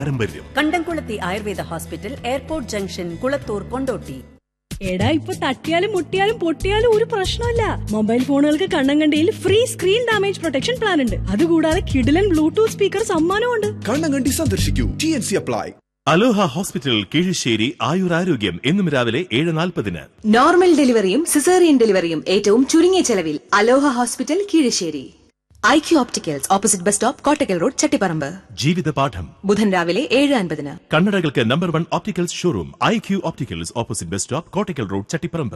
പാരമ്പര്യം Kandamkulathy Ayurveda hospital airport junction Kulathur Kondotty എടാ ഇപ്പൊ തട്ടിയാലും മുട്ടിയാലും പൊട്ടിയാലും ഒരു പ്രശ്നമല്ല മൊബൈൽ ഫോണുകൾക്ക് കണ്ണം കണ്ടിയിൽ free screen damage protection plan ഉണ്ട് അതുകൂടാതെ കിഡിലൻ ബ്ലൂടൂത്ത് സ്പീക്കർ സമ്മാനമുണ്ട് കണ്ണങ്കണ്ടി സന്ദർശിക്കൂ T N C apply Aloha hospital Keezhissery ആയുർ ആരോഗ്യം എന്നും രാവിലെ ഏഴ് നാൽപ്പതിന് നോർമൽ ഡെലിവറിയും സിസേറിയൻ ഡെലിവറിയും ഏറ്റവും ചുരുങ്ങിയ ചെലവിൽ Aloha hospital Keezhissery I Q opticals opposite bus stop Kottakkal road Chattiparamba ജീവിത പാഠം ബുധൻ രാവിലെ ഏഴ് അൻപതിന് കണ്ണടകൾക്ക് number one opticals showroom I Q opticals opposite bus stop Kottakkal road Chattiparamba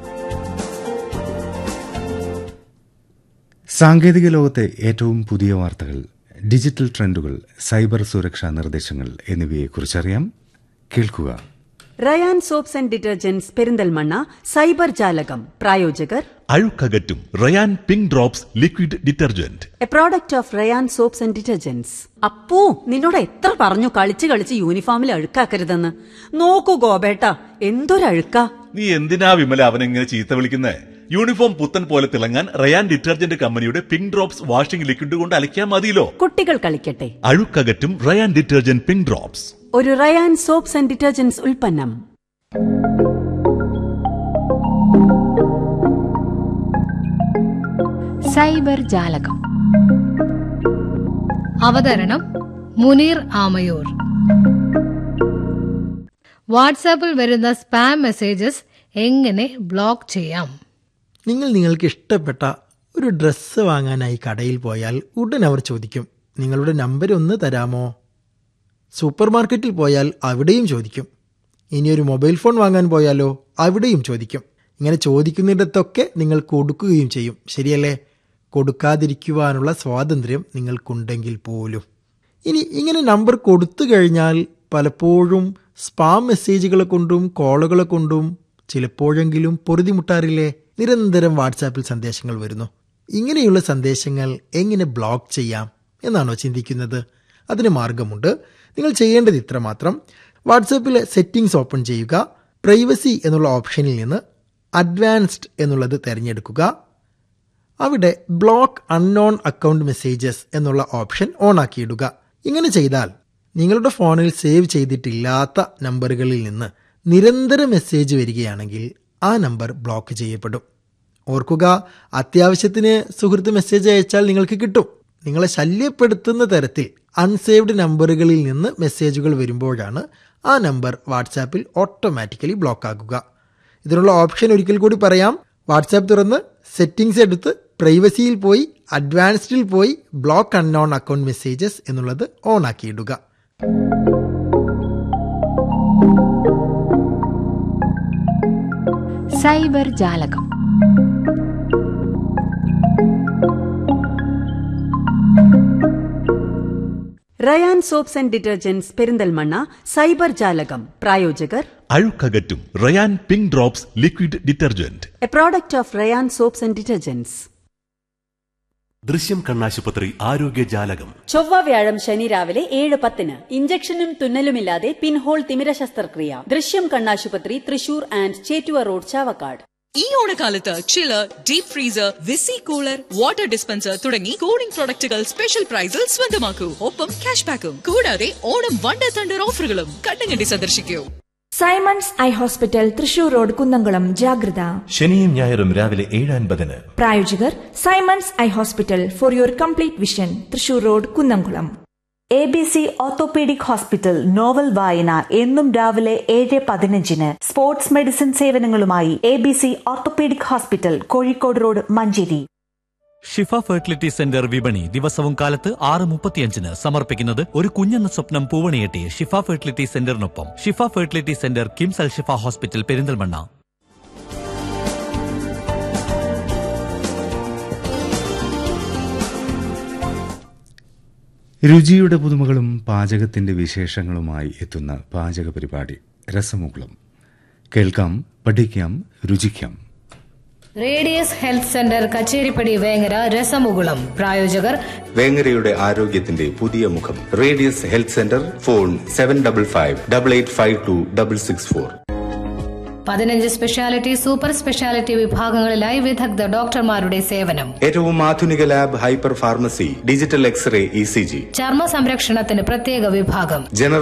സാങ്കേതിക ലോകത്തെ ഏറ്റവും പുതിയ വാർത്തകൾ ഡിജിറ്റൽ ട്രെൻഡുകൾ സൈബർ സുരക്ഷാ നിർദ്ദേശങ്ങൾ എന്നിവയെക്കുറിച്ചറിയാം കേൾക്കുക Rayan soaps and detergents Perinthalmanna cyber ജാലകം പ്രായോജകർ അഴുക്കകറ്റും Rayan pink drops liquid detergent a product of Rayan soaps and detergents Appu നിന്നോട് എത്ര പറഞ്ഞു കളിച്ച് കളിച്ച് യൂണിഫോമിൽ അഴുക്കാക്കരുതെന്ന് നോക്കൂ ഗോപേട്ട എന്തൊരഴുക്കാ നീ എന്തിനാ വിമല അവനെങ്ങനെ ചീത്ത വിളിക്കുന്നേ യൂണിഫോം പുത്തൻ പോലെ തിളങ്ങാൻ റയാൻ ഡിറ്റർജന്റ് കമ്പനിയുടെ പിങ്ക് ഡ്രോപ്സ് വാഷിംഗ് ലിക്വിഡ് കൊണ്ട് അലക്കിയാൽ മതിയല്ലോ കുട്ടികൾ കളിക്കട്ടെ അഴുക്കകറ്റും റയാൻ ഡിറ്റർജന്റ് പിങ്ക് ഡ്രോപ്സ് ഒരു റയാൻ സോപ്സ് ആൻഡ് ഡിറ്റർജന്റ്സ് ഉൽപ്പന്നം സൈബർ ജാലകം അവതരണം മുനീർ ആമയൂർ വാട്സാപ്പിൽ വരുന്ന സ്പാം മെസ്സേജസ് എങ്ങനെ ബ്ലോക്ക് ചെയ്യാം നിങ്ങൾ നിങ്ങൾക്ക് ഇഷ്ടപ്പെട്ട ഒരു ഡ്രസ്സ് വാങ്ങാനായി കടയിൽ പോയാൽ ഉടൻ അവർ ചോദിക്കും നിങ്ങളുടെ നമ്പർ ഒന്ന് തരാമോ സൂപ്പർ മാർക്കറ്റിൽ പോയാൽ അവിടെയും ചോദിക്കും ഇനി ഒരു മൊബൈൽ ഫോൺ വാങ്ങാൻ പോയാലോ അവിടെയും ചോദിക്കും ഇങ്ങനെ ചോദിക്കുന്നിടത്തൊക്കെ നിങ്ങൾ കൊടുക്കുകയും ചെയ്യും ശരിയല്ലേ കൊടുക്കാതിരിക്കുവാനുള്ള സ്വാതന്ത്ര്യം നിങ്ങൾക്കുണ്ടെങ്കിൽ പോലും ഇനി ഇങ്ങനെ നമ്പർ കൊടുത്തു കഴിഞ്ഞാൽ പലപ്പോഴും സ്പാം മെസ്സേജുകളെ കൊണ്ടും കോളുകളെ കൊണ്ടും ചിലപ്പോഴെങ്കിലും പൊറുതിമുട്ടാറില്ലേ നിരന്തരം വാട്സാപ്പിൽ സന്ദേശങ്ങൾ വരുന്നു ഇങ്ങനെയുള്ള സന്ദേശങ്ങൾ എങ്ങനെ ബ്ലോക്ക് ചെയ്യാം എന്നാണോ ചിന്തിക്കുന്നത് അതിന് മാർഗമുണ്ട് നിങ്ങൾ ചെയ്യേണ്ടത് ഇത്ര മാത്രം വാട്സാപ്പിലെ സെറ്റിംഗ്സ് ഓപ്പൺ ചെയ്യുക പ്രൈവസി എന്നുള്ള ഓപ്ഷനിൽ നിന്ന് അഡ്വാൻസ്ഡ് എന്നുള്ളത് തിരഞ്ഞെടുക്കുക അവിടെ ബ്ലോക്ക് അൺനോൺ അക്കൗണ്ട് മെസ്സേജസ് എന്നുള്ള ഓപ്ഷൻ ഓൺ ആക്കിയിടുക ഇങ്ങനെ ചെയ്താൽ നിങ്ങളുടെ ഫോണിൽ സേവ് ചെയ്തിട്ടില്ലാത്ത നമ്പറുകളിൽ നിന്ന് നിരന്തര മെസ്സേജ് വരികയാണെങ്കിൽ ആ നമ്പർ ബ്ലോക്ക് ചെയ്യപ്പെടും ഓർക്കുക അത്യാവശ്യത്തിന് സുഹൃത്ത് മെസ്സേജ് അയച്ചാൽ നിങ്ങൾക്ക് കിട്ടും നിങ്ങളെ ശല്യപ്പെടുത്തുന്ന തരത്തിൽ അൺസേവ്ഡ് നമ്പറുകളിൽ നിന്ന് മെസ്സേജുകൾ വരുമ്പോഴാണ് ആ നമ്പർ വാട്സാപ്പിൽ ഓട്ടോമാറ്റിക്കലി ബ്ലോക്ക് ആകുക ഇതിനുള്ള ഓപ്ഷൻ ഒരിക്കൽ കൂടി പറയാം വാട്സാപ്പ് തുറന്ന് സെറ്റിംഗ്സ് എടുത്ത് പ്രൈവസിയിൽ പോയി അഡ്വാൻസ്ഡിൽ പോയി ബ്ലോക്ക് അൺനോൺ അക്കൗണ്ട് മെസ്സേജസ് എന്നുള്ളത് ഓൺ ആക്കിയിടുക സൈബർ ജാലകം Rayan soaps and detergents Perinthalmanna cyber ജാലകം പ്രായോജകർ അഴുക്കകറ്റും Rayan pink drops liquid detergent a product of Rayan soaps and detergents Drishyam കണ്ണാശുപത്രി ആരോഗ്യ ജാലകം ചൊവ്വ വ്യാഴം ശനി രാവിലെ ഏഴ് പത്തിന് ഇഞ്ചക്ഷനും തുന്നലുമില്ലാതെ പിൻഹോൾ തിമിര ശസ്ത്രക്രിയ ദൃശ്യം കണ്ണാശുപത്രി തൃശൂർ ആൻഡ് ചേറ്റുവ റോഡ് ചാവക്കാട് ഈ ഓണക്കാലത്ത് chiller deep freezer visi cooler water dispenser തുടങ്ങി കൂളിംഗ് പ്രൊഡക്റ്റുകൾ സ്പെഷ്യൽ പ്രൈസിൽ സ്വന്തമാക്കൂ ഒപ്പം ക്യാഷ് ബാക്കും കൂടാതെ ഓണം വണ്ടർ തണ്ടർ ഓഫറുകളും കണ്ണുകണ്ടി സന്ദർശിക്കൂ Simons eye hospital Thrissur road Kunnamkulam ജാഗ്രത ശനിയും ഞായറും രാവിലെ ഏഴ് അൻപതിന് പ്രായോജകർ Simons eye hospital for your complete vision Thrissur road Kunnamkulam A B C orthopaedic hospital novel വായന എന്നും രാവിലെ ഏഴ് പതിനഞ്ചിന് സ്പോർട്സ് മെഡിസിൻ സേവനങ്ങളുമായി A B C orthopaedic hospital Kozhikode road Manjeri Shifa fertility centre വിപണി ദിവസവും കാലത്ത് ആറ് മുപ്പത്തിയഞ്ചിന് സമർപ്പിക്കുന്നത് ഒരു കുഞ്ഞെന്ന സ്വപ്നം പൂവണിയെട്ടി ഷിഫ ഫെർട്ടിലിറ്റി സെന്ററിനൊപ്പം ഷിഫ ഫെർട്ടിലിറ്റി സെന്റർ കിംസ് അൽ ഷിഫ ഹോസ്പിറ്റൽ പെരിന്തൽമണ്ണ രുചിയുടെ പുതുമകളും പാചകത്തിന്റെ വിശേഷങ്ങളുമായി എത്തുന്ന പാചക പരിപാടി രസമുകുളം കേൾക്കാം പഠിക്കാം രുചിക്കാം Radius health centre Kacheripadi Vengara രസമുകുളം പ്രായോജകർ വേങ്ങരയുടെ ആരോഗ്യത്തിന്റെ പുതിയ മുഖം Radius health centre phone seven double five double eight five two double six four പതിനഞ്ച് സ്പെഷ്യാലിറ്റി സൂപ്പർ സ്പെഷ്യാലിറ്റി വിഭാഗങ്ങളിലായി വിദഗ്ധ ഡോക്ടർമാരുടെ സേവനം ഏറ്റവും ആധുനിക lab hyper pharmacy digital X-ray E C G ചർമ്മ സംരക്ഷണത്തിന് പ്രത്യേക വിഭാഗം ജനറൽ